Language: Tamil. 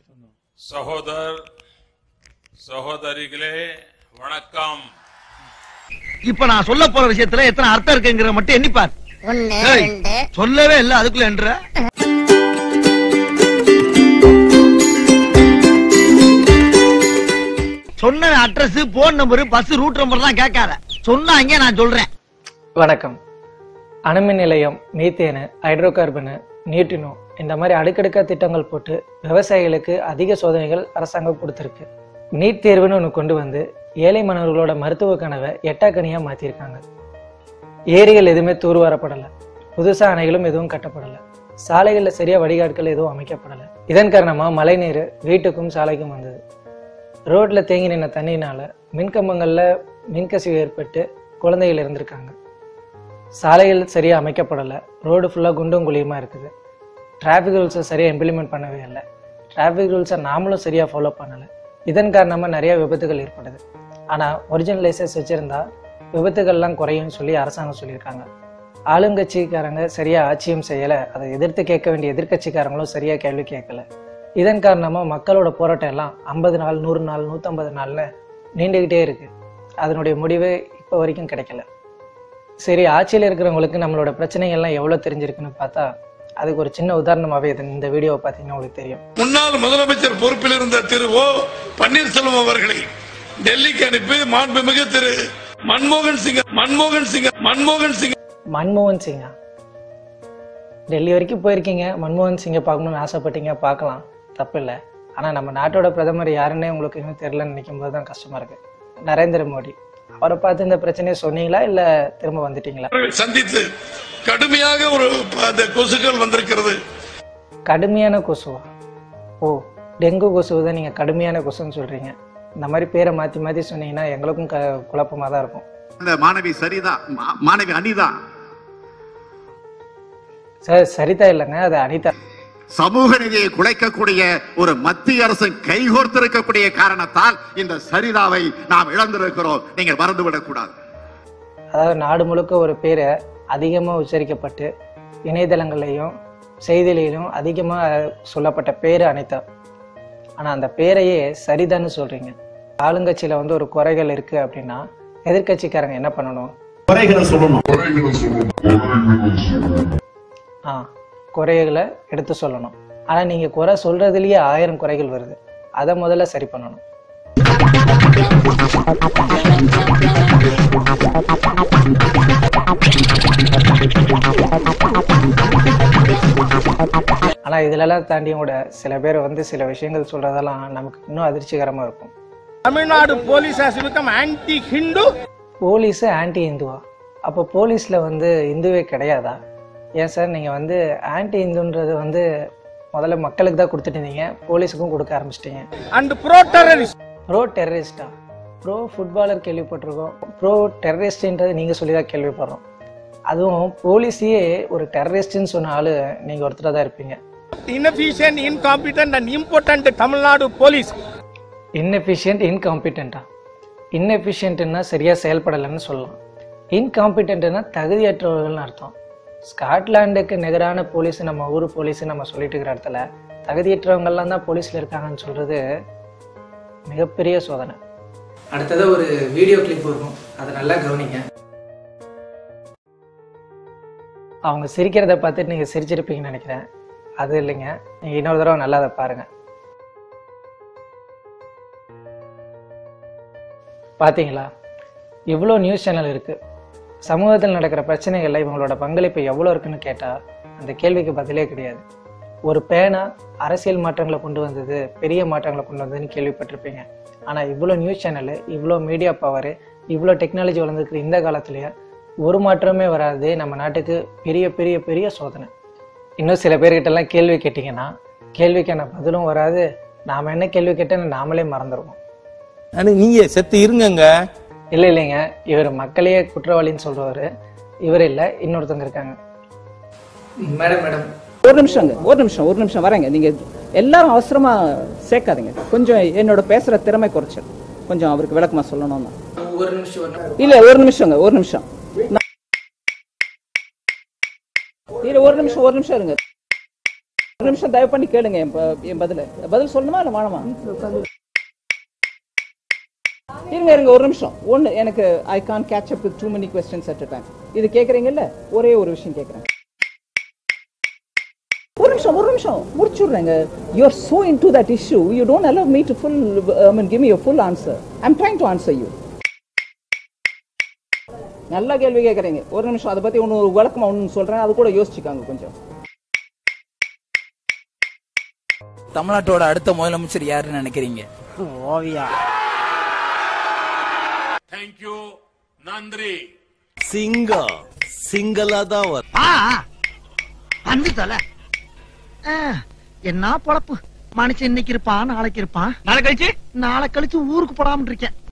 சகோதர் சகோதரிகளே வணக்கம் இப்ப நான் சொல்ல போற விஷயத்துல எத்தனை அர்த்தம் இருக்குங்கிற மட்டும் எண்ணிப்பார் ஒன்னு ஏய், ரெண்டு சொல்லவே இல்ல அதுக்குள்ள என்ற சொன்ன address phone number bus route number தான் கேட்காத சொன்னாங்க நான் சொல்றேன் வணக்கம் அணுமின் நிலையம் மீத்தேனு ஹைட்ரோ கார்பனு நியூட்ரினோ இந்த மாதிரி அடுக்கடுக்கா திட்டங்கள் போட்டு விவசாயிகளுக்கு அதிக சோதனைகள் அரசாங்கம் கொடுத்துருக்கு நீட் தேர்வுன்னு ஒன்று கொண்டு வந்து ஏழை மாணவர்களோட மருத்துவ கனவை எட்டாக்கனியாக மாற்றிருக்காங்க ஏரிகள் எதுவுமே தூர்வாரப்படலை புதுசாக அணைகளும் எதுவும் கட்டப்படலை சாலைகளில் சரியா வடிகாட்கள் எதுவும் அமைக்கப்படலை இதன் காரணமாக மழைநீர் வீட்டுக்கும் சாலைக்கும் வந்தது ரோட்ல தேங்கி நின்ன தண்ணினால மின்கம்பங்கள்ல மின்கசிவு ஏற்பட்டு குழந்தைகள் இருந்திருக்காங்க சாலைகள் சரியா அமைக்கப்படலை ரோடு ஃபுல்லாக குண்டும் குழியுமா இருக்குது டிராஃபிக் ரூல்ஸை சரியாக இம்ப்ளிமெண்ட் பண்ணவே இல்லை டிராஃபிக் ரூல்ஸை நாமளும் சரியாக ஃபாலோ பண்ணலை இதன் காரணமாக நிறைய விபத்துகள் ஏற்படுது ஆனால் ஒரிஜினல் லைசன்ஸ் வச்சுருந்தா விபத்துகள்லாம் குறையும்னு சொல்லி அரசாங்கம் சொல்லியிருக்காங்க ஆளுங்கட்சிக்காரங்க சரியாக ஆட்சியும் செய்யலை அதை எதிர்த்து கேட்க வேண்டிய எதிர்க்கட்சிக்காரங்களும் சரியாக கேள்வி கேட்கல இதன் காரணமாக மக்களோட போராட்டம் எல்லாம் ஐம்பது நாள் நூறு நாள் நூற்றம்பது நாள்னு நீண்டுக்கிட்டே இருக்கு அதனுடைய முடிவு இப்போ வரைக்கும் கிடைக்கல சரி ஆட்சியில் இருக்கிறவங்களுக்கு நம்மளோட பிரச்சனைகள்லாம் எவ்வளோ தெரிஞ்சிருக்குன்னு பார்த்தா அதுக்கு ஒரு சின்ன உதாரணமாகவே இது இந்த வீடியோவை பார்த்தீங்கன்னா உங்களுக்கு தெரியும் முன்னாள் முதலமைச்சர் பொறுப்பில் இருந்த திரு ஓ பன்னீர்செல்வம் அவர்களை டெல்லிக்கு அனுப்பி மாண்புமிகு திரு மன்மோகன் சிங் மன்மோகன் சிங் மன்மோகன் சிங் மன்மோகன் சிங்கா டெல்லி வரைக்கும் போயிருக்கீங்க மன்மோகன் சிங்கை பார்க்கணும்னு ஆசைப்பட்டீங்க பார்க்கலாம் தப்பு இல்லை ஆனால் நம்ம நாட்டோட பிரதமர் யாருன்னே உங்களுக்கு இன்னும் தெரிலன்னு நினைக்கும் போது தான் கஷ்டமா இருக்கு நரேந்திர மோடி அவரை பார்த்து இந்த பிரச்சனையை சொன்னீங்களா இல்லை திரும்ப வந்துட்டீங்களா அவர்களை சந்தித்து கடுமையாக ஒரு அந்த கொசுக்கள் வந்திருக்கிறது கடுமையான கொசுவா ஓ டெங்கு கொசுவை தான் நீங்கள் கடுமையான கொசுன்னு சொல்கிறீங்க இந்த மாதிரி பேரை மாற்றி மாற்றி சொன்னீங்கன்னா எங்களுக்கும் க குழப்பமாக தான் இருக்கும் அந்த மாணவி சரிதான் மா- மாணவி அனிதா சார் சரிதா இல்லைங்க அது அனிதா சமூக நீதியை குலைக்கக்கூடிய ஒரு மத்திய அரசு கைகோர்த்திருக்கக்கூடிய காரணத்தால் இந்த சரிதாவை நாம் இழந்திருக்கிறோம் நீங்கள் மறந்துவிடக் கூடாது அதாவது நாடு முழுக்க ஒரு பேரை அதிகமாக உச்சரிக்கப்பட்டு இணையதளங்கள்லையும் செய்தியிலையும் அதிகமாக சொல்லப்பட்ட பேர் அனிதா ஆனால் அந்த பேரையே சரிதான்னு சொல்கிறீங்க ஆளுங்கட்சியில் வந்து ஒரு குறைகள் இருக்குது அப்படின்னா எதிர்க்கட்சிக்காரங்க என்ன பண்ணணும் ஆ குறைகளை எடுத்து சொல்லணும் ஆனால் நீங்கள் குறை சொல்கிறதுலேயே ஆயிரம் குறைகள் வருது அதை முதல்ல சரி பண்ணணும் ஆனால் இதிலெல்லாம் தாண்டியும் கூட சில பேர் வந்து சில விஷயங்கள் சொல்கிறதெல்லாம் நமக்கு இன்னும் அதிர்ச்சிகரமாக இருக்கும் Tamil Nadu police has become anti hindu police anti இந்துவா அப்போ போலீஸில் வந்து இந்துவே கிடையாதா ஏன் சார் நீங்கள் வந்து ஆன்டி இந்துன்றது வந்து முதல்ல மக்களுக்கு தான் கொடுத்துட்டு இருந்தீங்க போலீஸுக்கும் கொடுக்க ஆரம்பிச்சிட்டீங்க and pro terrorist ப்ரோ டெரரிஸ்டா ப்ரோ ஃபுட்பாலர் கேள்விப்பட்டிருக்கோம் ப்ரோ டெரரிஸ்ட்ன்றது நீங்கள் சொல்லி தான் கேள்விப்படுறோம் அதுவும் போலீஸையே ஒரு டெரரிஸ்ட்னு சொன்ன ஆள் நீங்கள் ஒருத்தராக தான் இருப்பீங்க inefficient incompetent and impotent Tamil Nadu police inefficient இன்காம்பிட்டண்டா இன்எஃபிஷியன்ட்னா சரியாக செயல்படலைன்னு சொல்லலாம் இன்காம்பிட்டன்ட்னா தகுதியற்றவர்கள்னு அர்த்தம் ஸ்காட்லாண்டுக்கு நிகரான போலீஸ் நம்ம ஊர் போலீஸ் நம்ம சொல்லிட்டு இருக்கிற இடத்துல தகுதியற்றவங்கெல்லாம் தான் போலீஸில் இருக்காங்கன்னு சொல்கிறது மிகப்பெரிய சோதனை அடுத்தது ஒரு வீடியோ கிளிப் வரும் அதை நல்லா கவனிங்க அவங்க சிரிக்கிறத பார்த்துட்டு நீங்கள் சிரிச்சிருப்பீங்கன்னு நினைக்கிறேன் அது இல்லைங்க நீங்கள் இன்னொரு தடவை நல்லா அதை பாருங்கள் பாத்தீங்களா இவ்வளோ நியூஸ் சேனல் இருக்கு சமூகத்தில் நடக்கிற பிரச்சனைகள்ல இவங்களோட பங்களிப்பு எவ்வளோ இருக்குன்னு கேட்டா அந்த கேள்விக்கு பதிலே கிடையாது ஒரு பேனா அரசியல் மாற்றங்களை கொண்டு வந்தது பெரிய மாற்றங்களை கொண்டு வந்ததுன்னு கேள்விப்பட்டிருப்பீங்க ஆனா இவ்வளோ நியூஸ் சேனல் இவ்வளோ மீடியா பவர் இவ்வளோ டெக்னாலஜி வளர்ந்துருக்கிற இந்த காலத்திலேயே ஒரு மாற்றமே வராது நம்ம நாட்டுக்கு பெரிய பெரிய பெரிய சோதனை இன்னும் சில பேர்கிட்ட எல்லாம் கேள்வி கேட்டிங்கன்னா கேள்விக்கான பதிலும் வராது நாம என்ன கேள்வி கேட்டேன்னு நாமளே மறந்துடுவோம் அண்ணே, நீங்க செத்து இருங்கங்க இல்லை இல்லைங்க இவர் மக்களையே குற்றவாளின்னு சொல்றவரு இவர் இல்லை இன்னொருத்தவங்க இருக்காங்க மேடம் மேடம் ஒரு நிமிஷங்க ஒரு நிமிஷம் ஒரு நிமிஷம் வரேங்க நீங்க எல்லாரும் அவசரமா சேர்க்காதீங்க கொஞ்சம் என்னோட பேசுற திறமை குறைச்சல் கொஞ்சம் அவருக்கு விளக்கமா சொல்லணும்னா ஒரு நிமிஷம் இல்ல ஒரு நிமிஷங்க ஒரு நிமிஷம் நான்- இல்ல ஒரு நிமிஷம் ஒரு நிமிஷம் இருங்க ஒரு நிமிஷம் தயவு பண்ணி கேளுங்க என் ப- என் பதில பதில் சொல்லணுமா இல்ல வேணாமா இருங்க இருங்க ஒரு நிமிஷம் ஒன்னு எனக்கு I can catch up with too many questions at time இது கேக்குறீங்கல்ல ஒரே ஒரு விஷயம் கேக்குறேன் ஒரு நிமிஷம் ஒரு நிமிஷம் முடிச்சுடுறேங்க you are so into that issue you don't allow me to full I mean give me full answer I am trying to answer you நல்ல கேள்வி கேக்குறீங்க ஒரு நிமிஷம் அதை பத்தி ஒன்று விளக்கமா ஒன்று சொல்றேன் அது கூட யோசிச்சுக்காங்க கொஞ்சம் தமிழ்நாட்டோட அடுத்த முதலமைச்சர் யாருன்னு நினைக்கிறீங்க தேங்க்யூ நன்றி சிங்கம் சிங்கலா தான் வரும் ஆ வந்து தொலை ஆ, என்ன பொழப்பு மனுஷன் இன்னைக்கு இருப்பான் நாளைக்கு இருப்பான் நாளை கழிச்சு நாளை கழிச்சு ஊருக்கு போடாம இருக்கேன்